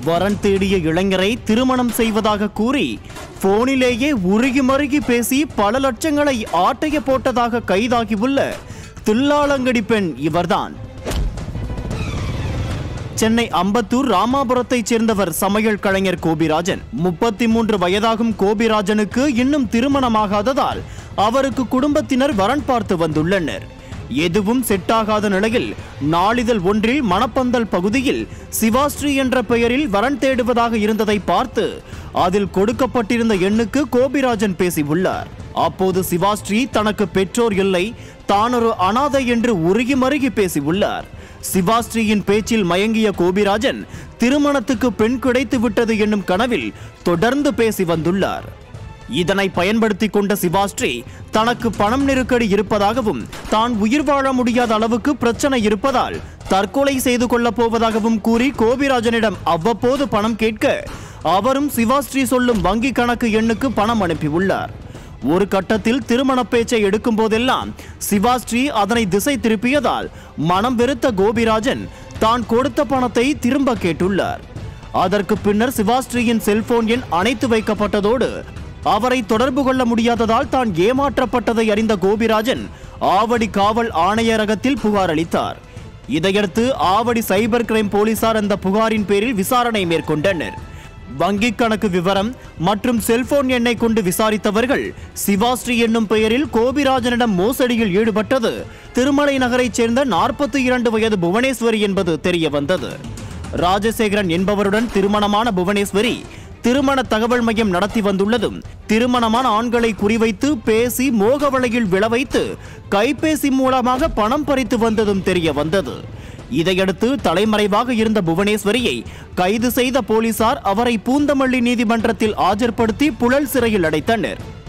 வரன் தேடிய இளைஞரை திருமணம் செய்வதாக கூறி போனிலேயே உருகி மருகி பேசி பல லட்சங்களை ஆட்டைய போட்டதாக கைதாகியுள்ள தில்லாலங்கடி பெண் இவர்தான் சென்னை அம்பத்தூர் ராமாபுரத்தைச் சேர்ந்தவர் சமையல் கலைஞர் கோபிராஜன் முப்பத்தி மூன்று வயதாகும் கோபிராஜனுக்கு இன்னும் திருமணமாகாததால் அவருக்கு குடும்பத்தினர் வரன் பார்த்து வந்துள்ளனர் எதுவும் செட்டாகாத நிலையில் நாளிதழ் ஒன்றில் மணப்பந்தல் பகுதியில் சிவாஸ்ரீ என்ற பெயரில் வரன் தேடுவதாக இருந்ததை பார்த்து அதில் கொடுக்கப்பட்டிருந்த எண்ணுக்கு கோபிராஜன் பேசியுள்ளார் அப்போது சிவாஸ்ரீ தனக்கு பெற்றோர் இல்லை தான் ஒரு அனாதை என்று உருகி மருகி பேசியுள்ளார் சிவாஸ்ரீயின் பேச்சில் மயங்கிய கோபிராஜன் திருமணத்துக்கு பெண் கிடைத்து விட்டது என்னும் கனவில் தொடர்ந்து பேசி வந்துள்ளார் இதனை பயன்படுத்தி கொண்ட சிவாஸ்ரீ தனக்கு பணம் நெருக்கடி இருப்பதாகவும் தான் உயிர் வாழ முடியாத அளவுக்கு பிரச்சனை இருப்பதால் தற்கொலை செய்து கொள்ளப் போவதாகவும் கூறி கோபிராஜனிடம் அவ்வப்போது பணம் கேட்க அவரும் சிவாஸ்ரீ சொல்லும் வங்கி கணக்கு எண்ணுக்கு பணம் அனுப்பியுள்ளார் ஒரு கட்டத்தில் திருமண பேச்சை எடுக்கும் போதெல்லாம் சிவாஸ்ரீ அதனை திசை திருப்பியதால் மனம் வெறுத்த கோபிராஜன் தான் கொடுத்த பணத்தை திரும்ப கேட்டுள்ளார் அதற்கு பின்னர் சிவாஸ்ரீயின் செல்போன் எண் அணைத்து வைக்கப்பட்டதோடு அவரை தொடர்பு கொள்ள முடியாததால் தான் ஏமாற்றப்பட்டதை அறிந்த கோபிராஜன் ஆவடி காவல் ஆணையரகத்தில் புகார் அளித்தார் இதையடுத்து ஆவடி சைபர் கிரைம் போலீசார் அந்த புகாரின் பேரில் விசாரணை மேற்கொண்டனர் வங்கிக் கணக்கு விவரம் மற்றும் செல்போன் எண்ணை கொண்டு விசாரித்தவர்கள் சிவாஸ்ரீ என்னும் பெயரில் கோபிராஜனிடம் மோசடியில் ஈடுபட்டது திருமலை நகரைச் சேர்ந்த நாற்பத்தி இரண்டு வயது புவனேஸ்வரி என்பது தெரிய வந்தது ராஜசேகரன் என்பவருடன் திருமணமான புவனேஸ்வரி திருமண தகவல் மையம் நடத்தி வந்துள்ளதும் திருமணமான ஆண்களை குறிவைத்து பேசி மோகவலையில் விழவைத்து கைபேசி மூலமாக பணம் பறித்து வந்ததும் தெரிய வந்தது இதையடுத்து தலைமறைவாக இருந்த புவனேஸ்வரியை கைது செய்த போலீசார் அவரை பூந்தமல்லி நீதிமன்றத்தில் ஆஜர்படுத்தி புழல் சிறையில் அடைத்தனர்